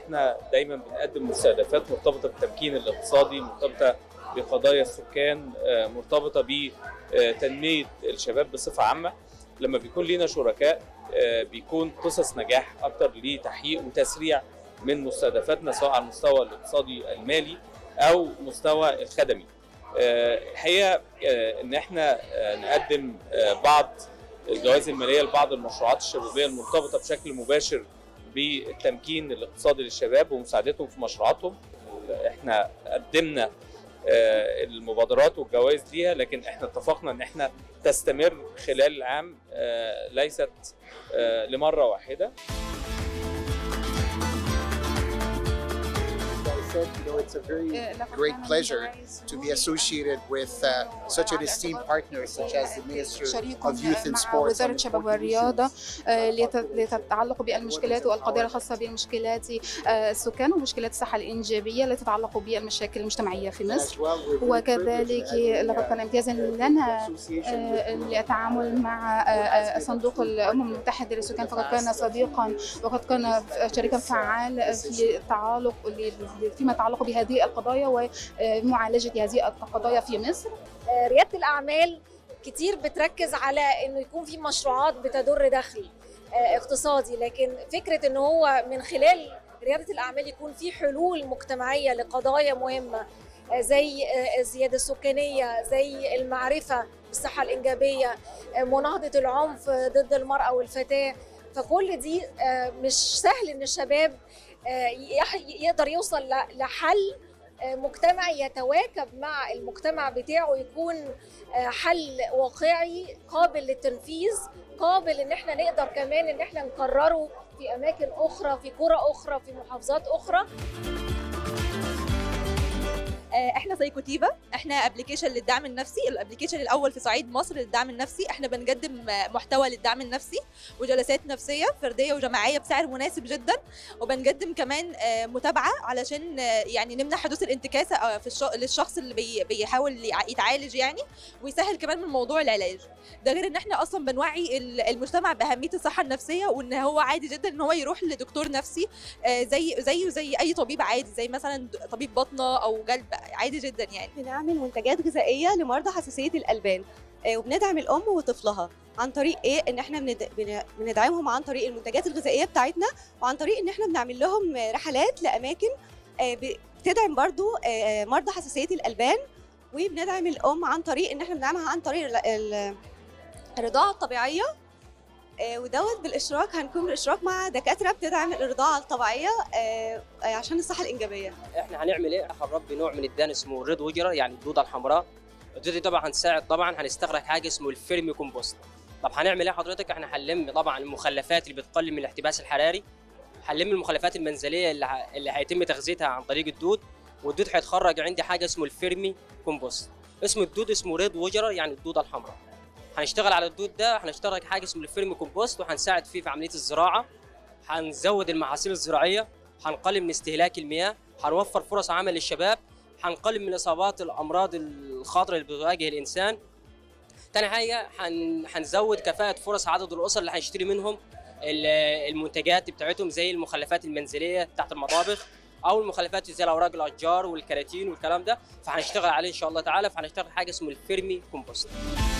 احنا دايما بنقدم مستهدفات مرتبطه بالتمكين الاقتصادي مرتبطه بقضايا السكان آه، مرتبطه بتنميه الشباب بصفه عامه لما بيكون لينا شركاء آه، بيكون قصص نجاح اكتر لتحقيق وتسريع من مستهدفاتنا سواء على المستوى الاقتصادي المالي او مستوى الخدمي آه، الحقيقه آه، ان احنا آه، نقدم آه، بعض الجوائز الماليه لبعض المشروعات الشبابيه المرتبطه بشكل مباشر بالتمكين الاقتصادي للشباب ومساعدتهم في مشروعاتهم احنا قدمنا آه، المبادرات والجوائز ليها لكن احنا اتفقنا ان احنا تستمر خلال العام آه، ليست آه، لمره واحده I said, you know, it's a very great pleasure to be associated with uh, such an esteemed partner such as the Minister شريك of Youth and مع Sports وزارة on الشباب important والرياضة issues. آه، ليت- لتتعلق بالمشكلات والقضايا الخاصة بمشكلات آه، السكان ومشكلات الصحة الإنجابية التي تتعلق بالمشاكل المجتمعية في مصر As well, we're very وكذلك privileged to لقد have كان the, امتيازا uh, لنا association آه، with التعامل مع آه، آه، صندوق الأمم المتحدة للسكان فقد كان صديقا وقد كان شريكا فعال في التعالق فيما يتعلق بهذه القضايا ومعالجة هذه القضايا في مصر آه، رياده الاعمال كتير بتركز على انه يكون في مشروعات بتدر دخل آه، اقتصادي لكن فكره ان هو من خلال رياده الاعمال يكون في حلول مجتمعيه لقضايا مهمه آه، زي آه، الزياده السكانيه زي المعرفه بالصحه الانجابيه آه، مناهضه العنف ضد المراه والفتاه فكل دي آه، مش سهل ان الشباب آه، يح- يقدر يوصل ل- لحل آه، مجتمعي يتواكب مع المجتمع بتاعه يكون آه، حل واقعي قابل للتنفيذ قابل ان احنا نقدر كمان ان احنا نكرره في اماكن اخرى في قرى اخرى في محافظات اخرى آه، احنا زي كوتيفا احنا ابلكيشن للدعم النفسي الابلكيشن الاول في صعيد مصر للدعم النفسي احنا بنقدم آه، محتوى للدعم النفسي وجلسات نفسيه فرديه وجماعيه بسعر مناسب جدا وبنقدم كمان آه، متابعه علشان آه، يعني نمنع حدوث الانتكاسه آه، في الش... للشخص اللي بي... بيحاول يع- يتعالج يعني ويسهل كمان من موضوع العلاج ده غير ان احنا اصلا بنوعي ال- المجتمع باهميه الصحه النفسيه وان هو عادي جدا ان هو يروح لدكتور نفسي آه، زي زيه زي اي طبيب عادي زي مثلا طبيب بطنه او قلب عادي جدا يعني بنعمل منتجات غذائيه لمرضى حساسيه الالبان آه، وبندعم الام وطفلها عن طريق ايه ان احنا بند- بن- بندعمهم عن طريق المنتجات الغذائيه بتاعتنا وعن طريق ان احنا بنعمل لهم آه، رحلات لاماكن آه، ب- بتدعم برضو آه، مرضى حساسيه الالبان وبندعم الام عن طريق ان احنا بندعمها عن طريق ال- ال- الرضاعه الطبيعيه آه، ودوت بالاشراك هنكون بالاشراك مع دكاتره بتدعم الرضاعه الطبيعيه آه، آه، عشان الصحه الانجابيه احنا هنعمل ايه؟ هنربي نوع من الدان اسمه الريد وجرة يعني الدوده الحمراء الدوده دي طبعا هنساعد طبعا هنستخرج حاجه اسمه الفيرمي كومبوست طب هنعمل ايه حضرتك؟ احنا هنلم طبعا المخلفات اللي بتقلل من الاحتباس الحراري هنلم المخلفات المنزليه اللي, ه... اللي هيتم تغذيتها عن طريق الدود والدود هيتخرج عندي حاجه اسمه الفيرمي كومبوست اسم الدود اسمه ريد وجرة يعني الدوده الحمراء هنشتغل على الدود ده هنشتغل حاجه اسمه الفيرمي كومبوست وهنساعد فيه في عمليه الزراعه هنزود المحاصيل الزراعيه هنقلل من استهلاك المياه هنوفر فرص عمل للشباب هنقلل من اصابات الامراض الخطره اللي بتواجه الانسان تاني حاجه هن... هنزود كفاءه فرص عدد الاسر اللي هنشتري منهم ال- المنتجات بتاعتهم زي المخلفات المنزليه تحت المطابخ او المخلفات زي الاوراق الاشجار والكراتين والكلام ده فهنشتغل عليه ان شاء الله تعالى فهنشتغل حاجه اسمه الفيرمي كومبوست